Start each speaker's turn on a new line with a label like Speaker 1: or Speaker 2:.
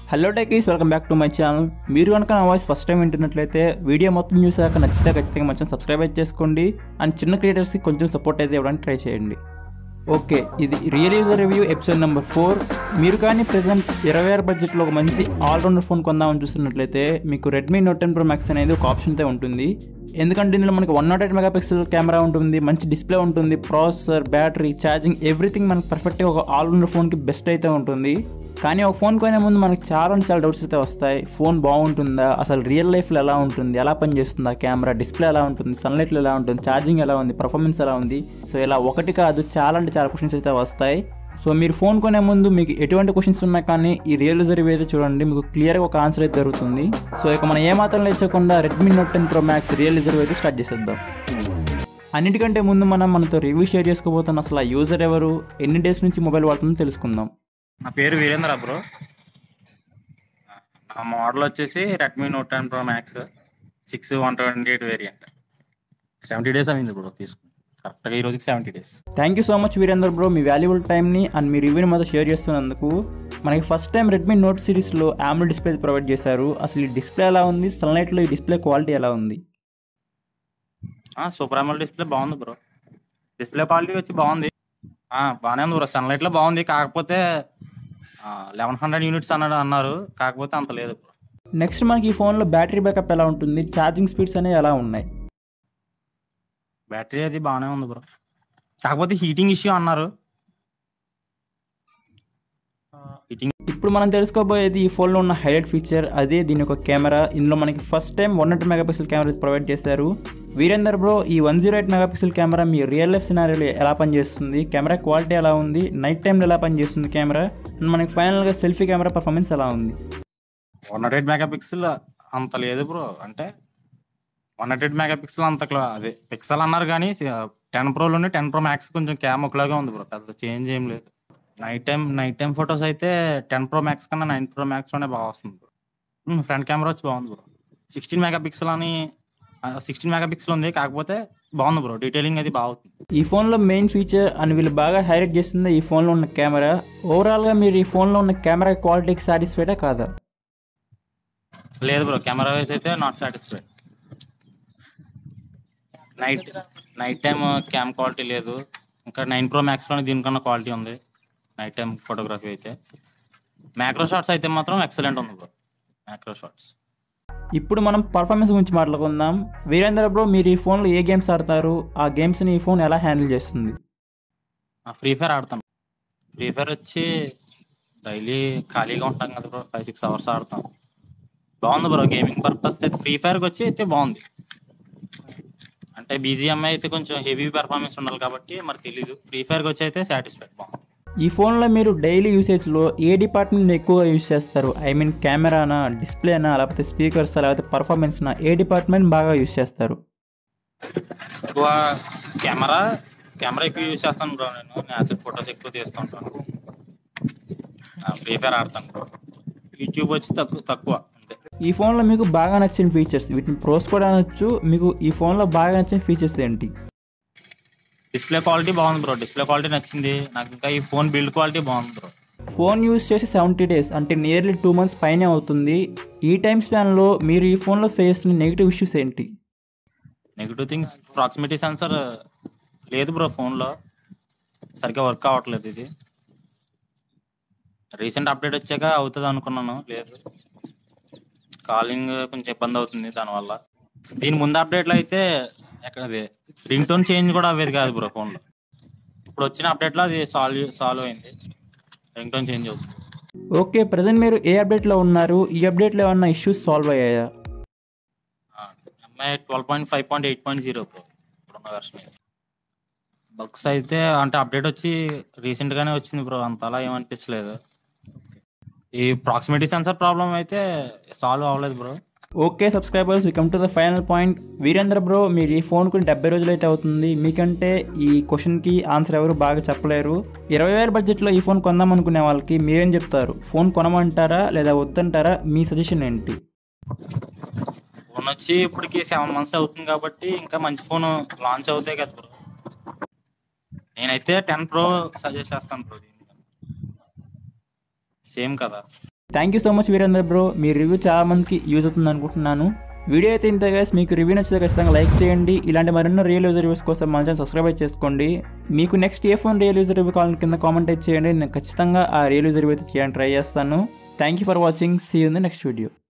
Speaker 1: hello techies welcome back to my channel మీరు కనుక నా వాయిస్ ఫస్ట్ టైం వింటున్నట్లయితే వీడియో మొత్తం చూసాక నచ్చితే ఖచ్చితంగా మంచిగా సబ్స్క్రైబ్ అయితే చేసుకోండి అండ్ చిన్న క్రియేటర్స్కి కొంచెం సపోర్ట్ అయితే ఇవ్వడానికి ట్రై చేయండి ఓకే ఇది real user review episode number four మీరు కానీ ప్రెసెంట్ ఇరవై ఆరు బడ్జెట్లో ఒక మంచి ఆల్రౌండర్ ఫోన్ కొందామని చూస్తున్నట్లయితే మీకు Redmi Note ten pro max అనేది ఒక ఆప్షన్ అయితే ఉంటుంది ఎందుకంటే ఇందులో మనకి one not eight megapixel camera ఉంటుంది మంచి డిస్ప్లే ఉంటుంది ప్రాసెసర్ బ్యాటరీ ఛార్జింగ్ ఎవ్రీథింగ్ మనకి పర్ఫెక్ట్గా ఒక ఆల్రౌండర్ ఫోన్కి బెస్ట్ అయితే ఉంటుంది కానీ ఒక ఫోన్ కొనే ముందు మనకి చాలా అంటే చాలా డౌట్స్ అయితే వస్తాయి ఫోన్ బాగుంటుందా అసలు రియల్ లైఫ్లో ఎలా ఉంటుంది ఎలా పనిచేస్తుందా కెమెరా డిస్ప్లే ఎలా ఉంటుంది సన్లైట్లో ఎలా ఉంటుంది ఛార్జింగ్ ఎలా ఉంది పర్ఫార్మెన్స్ ఎలా ఉంది సో ఇలా ఒకటి కాదు చాలా అంటే చాలా క్వశ్చన్స్ అయితే వస్తాయి సో మీరు ఫోన్ కొనే ముందు మీకు ఎటువంటి క్వశ్చన్స్ ఉన్నా కానీ ఈ రియల్ రివ్యూ అయితే చూడండి మీకు క్లియర్గా ఒక ఆన్సర్ అయితే దొరుకుతుంది సో ఇక మనం ఏమాత్రం లేచకుండా Redmi Note ten pro max real review అయితే స్టార్ట్ చేసేద్దాం అన్నిటికంటే ముందు మనం మనతో రివ్యూ షేర్ చేసుకోబోతున్న అసలు ఆ యూజర్ ఎవరు ఎన్ని డేస్ నుంచి మొబైల్ వాడుతుందో తెలుసుకుందాం
Speaker 2: నా పేరు వీరేంద్ర బ్రో నా మోడల్ వచ్చేసి Redmi Note ten pro max six one twenty eight variant seventy days అయింది బ్రో తీసుకుని కరెక్ట్గా ఈ రోజుకి seventy days
Speaker 1: thank you so much Virender bro మీ వాల్యుబుల్ టైంని అండ్ మీ రివ్యూని మాతో షేర్ చేస్తున్నందుకు మనకి ఫస్ట్ టైం రెడ్మీ నోట్ సిరీస్లో ఆమ్లో డిస్ప్లే ప్రొవైడ్ చేశారు అసలు ఈ డిస్ప్లే ఎలా ఉంది సన్లైట్లో ఈ డిస్ప్లే క్వాలిటీ ఎలా ఉంది
Speaker 2: సూపర్ అమల్ డిస్ప్లే బాగుంది బ్రో డిస్ప్లే క్వాలిటీ వచ్చి బాగుంది ఆ, బాగానే ఉంది బ్రో సన్లైట్ లో బాగుంది కాకపోతే లెవెన్ హండ్రెడ్ యూనిట్స్ అన్నాడు అన్నారు కాకపోతే అంత లేదు బ్రో
Speaker 1: నెక్స్ట్ మనకి ఈ ఫోన్లో బ్యాటరీ బ్యాకప్ ఎలా ఉంటుంది ఛార్జింగ్ స్పీడ్స్ అనేవి ఎలా ఉన్నాయి
Speaker 2: బ్యాటరీ అది బాగానే ఉంది బ్రో కాకపోతే హీటింగ్ ఇష్యూ అన్నారు హీటింగ్
Speaker 1: ఇప్పుడు మనం తెలుసుకోబోయేది ఈ ఫోన్లో ఉన్న హైలైట్ ఫీచర్ అదే దీని యొక్క కెమెరా ఇందులో మనకి first time one hundred megapixel camera provide చేశారు వీరేందర్ బ్రో ఈ one zero eight megapixel camera మీ రియల్ లైఫ్ సినారీలో ఎలా పనిచేస్తుంది కెమెరా క్వాలిటీ ఎలా ఉంది నైట్ టైంలో ఎలా పనిచేస్తుంది కెమెరా అండ్ మనకి ఫైనల్గా సెల్ఫీ కెమెరా పర్ఫార్మెన్స్ ఎలా ఉంది
Speaker 2: one not eight mega pixel అంత లేదు బ్రో అంటే one not eight mega pixel అంత క్లా- అదే పిక్సెల్ అన్నారు కానీ టెన్ ప్రోలోనే టెన్ ప్రో మ్యాక్స్ కొంచెం క్యామ్ ఒకలాగా ఉంది బ్రో పెద్ద చేంజ్ ఏం లేదు night time night time photos అయితే టెన్ ప్రో మ్యాక్స్ కన్నా నైన్ ప్రో మ్యాక్స్ లోనే బాగా వస్తుంది బ్రో ఫ్రంట్ కెమెరా వచ్చి బాగుంది బ్రో సిక్స్టీన్ మెగా పిక్సెల్ అని సిక్స్టీన్ మెగా పిక్సెల్ ఉంది కాకపోతే బాగుంది బ్రో డీటెయిలింగ్ అది బాగుంది
Speaker 1: ఈ ఫోన్లో మెయిన్ ఫీచర్ అని వీళ్ళు బాగా హైలైట్ చేస్తుంది ఈ ఫోన్లో ఉన్న కెమెరా ఓవరాల్గా మీరు ఈ ఫోన్లో ఉన్న కెమెరా క్వాలిటీకి సాటిస్ఫైడా కాదా
Speaker 2: లేదు బ్రో కెమెరా వైజ్ అయితే not satisfied night night time cam quality లేదు ఇంకా నైన్ ప్రో మ్యాక్స్ లోనే దీనికన్నా క్వాలిటీ ఉంది నైట్ టైం ఫోటోగ్రఫీ అయితే మ్యాక్రో షాట్స్ అయితే మాత్రం ఎక్సలెంట్ ఉంది బ్రో మ్యాక్రో షాట్స్
Speaker 1: ఇప్పుడు మనం పర్ఫార్మెన్స్ గురించి మాట్లాడుకుందాం వీరేంద్ర బ్రో మీరు ఈ ఫోన్లో ఏ గేమ్స్ ఆడతారు ఆ గేమ్స్ని ఈ ఫోన్ ఎలా హ్యాండిల్ చేస్తుంది
Speaker 2: ఫ్రీ ఫైర్ ఆడతాను ఫ్రీ ఫైర్ వచ్చి డైలీ ఖాళీగా ఉంటాం కదా బ్రో ఫైవ్ సిక్స్ అవర్స్ ఆడతాం బాగుంది బ్రో గేమింగ్ పర్పస్ అయితే ఫ్రీ ఫైర్కి వచ్చి అయితే బాగుంది అంటే బీజిఎంఐ అయితే కొంచెం హెవీ పెర్ఫార్మెన్స్ ఉండాలి కాబట్టి మరి తెలీదు ఫ్రీ ఫైర్కి వచ్చి అయితే సాటిస్ఫైడ్ బాగుంది
Speaker 1: ఈ ఫోన్లో మీరు డైలీ యూసేజ్లో ఏ డిపార్ట్మెంట్ ఎక్కువగా యూస్ చేస్తారు ఐ మీన్ కెమెరానా డిస్ప్లేనా లేకపోతే స్పీకర్స్ లేకపోతే పర్ఫార్మెన్స్నా ఏ డిపార్ట్మెంట్ బాగా యూస్ చేస్తారు
Speaker 2: ఎక్కువ కెమెరా కెమెరా ఎక్కువ యూజ్ చేస్తాను బ్రో నేను నేచురల్ ఫొటోస్ ఎక్కువ తీస్తుంటాను ఫ్రీ ఫైర్ ఆడతాను బ్రో యూట్యూబ్ వచ్చి తక్కువ తక్కువ అంతే
Speaker 1: ఈ ఫోన్లో మీకు బాగా నచ్చిన ఫీచర్స్ వీటిని ప్రోస్ కూడా అనొచ్చు మీకు ఈ ఫోన్లో బాగా నచ్చిన ఫీచర్స్ ఏంటి
Speaker 2: డిస్ప్లే క్వాలిటీ బాగుంది బ్రో డిస్ప్లే క్వాలిటీ నచ్చింది నాకు ఇంకా ఈ ఫోన్ బిల్డ్ క్వాలిటీ బాగుంది బ్రో
Speaker 1: ఫోన్ యూస్ చేసి సెవెంటీ డేస్ అంటే నియర్లీ టూ మంత్స్ పైనే అవుతుంది ఈ టైం స్పాన్లో మీరు ఈ ఫోన్లో ఫేస్ చేస్తున్న నెగిటివ్ ఇష్యూస్ ఏంటి
Speaker 2: నెగిటివ్ థింగ్స్ ప్రాక్సిమిటీ సెన్సర్ లేదు బ్రో ఫోన్లో సరిగ్గా వర్క్ అవ్వట్లేదు ఇది రీసెంట్ అప్డేట్ వచ్చాక అవుతుంది అనుకున్నాను లేదు కాలింగ్ కొంచెం ఇబ్బంది అవుతుంది దానివల్ల దీని ముందు అప్డేట్లో అయితే ఎక్కడది రింగ్ టోన్ చేంజ్ కూడా అవ్వేది కాదు బ్రో ఫోన్లో ఇప్పుడు వచ్చిన అప్డేట్లో అది సాల్వ్ సాల్వ్ అయింది రింగ్ టోన్ చేంజ్ అవుతుంది
Speaker 1: ఓకే ప్రజెంట్ మీరు ఏ అప్డేట్లో ఉన్నారు ఈ అప్డేట్లో ఏమన్నా ఇష్యూస్ సాల్వ్ అయ్యాయా
Speaker 2: MI twelve point five point eight point zero bro ఇప్పుడున్న వెర్షన్ బగ్స్ అయితే అంటే అప్డేట్ వచ్చి రీసెంట్ గానే వచ్చింది బ్రో అంతలా ఏమనిపించలేదు ఈ ప్రాక్సిమిటీ సెన్సర్ ప్రాబ్లం అయితే సాల్వ్ అవ్వలేదు bro
Speaker 1: okay subscribers we come to the final point Virendra bro మీరు ఈ ఫోన్ కొని డెబ్బై రోజులు అయితే అవుతుంది మీకంటే ఈ క్వశ్చన్కి ఆన్సర్ ఎవరు బాగా చెప్పలేరు ఇరవై వేల బడ్జెట్లో ఈ ఫోన్ కొందాం అనుకునే వాళ్ళకి మీరేం చెప్తారు ఫోన్ కొనమంటారా లేదా వద్దంటారా మీ సజెషన్ ఏంటి
Speaker 2: ఫోన్ వచ్చి ఇప్పటికి సెవెన్ మంత్స్ అవుతుంది కాబట్టి ఇంకా మంచి ఫోన్ లాంచ్ అవుతాయి కదా బ్రో నేనైతే టెన్ ప్రో సజెస్ట్ చేస్తాను బ్రో దీనికి సేమ్ కదా
Speaker 1: thank you so much Virender bro మీ రివ్యూ చాలా మందికి యూజ్ అవుతుంది అనుకుంటున్నాను వీడియో అయితే ఇంత గైస్ మీకు రివ్యూ నచ్చితే ఖచ్చితంగా లైక్ చేయండి ఇలాంటి మరెన్నో రియల్ యూజర్ రివ్యూస్ కోసం మన ఛానల్ సబ్స్క్రైబ్ చేసుకోండి మీకు నెక్స్ట్ ఏ ఫోన్ రియల్ యూజర్ రివ్యూ కావాలని కింద కామెంట్ అయితే చేయండి నేను ఖచ్చితంగా ఆ రియల్ యూజర్ రివ్యూ అయితే చేయడానికి ట్రై చేస్తాను thank you for watching see in the next video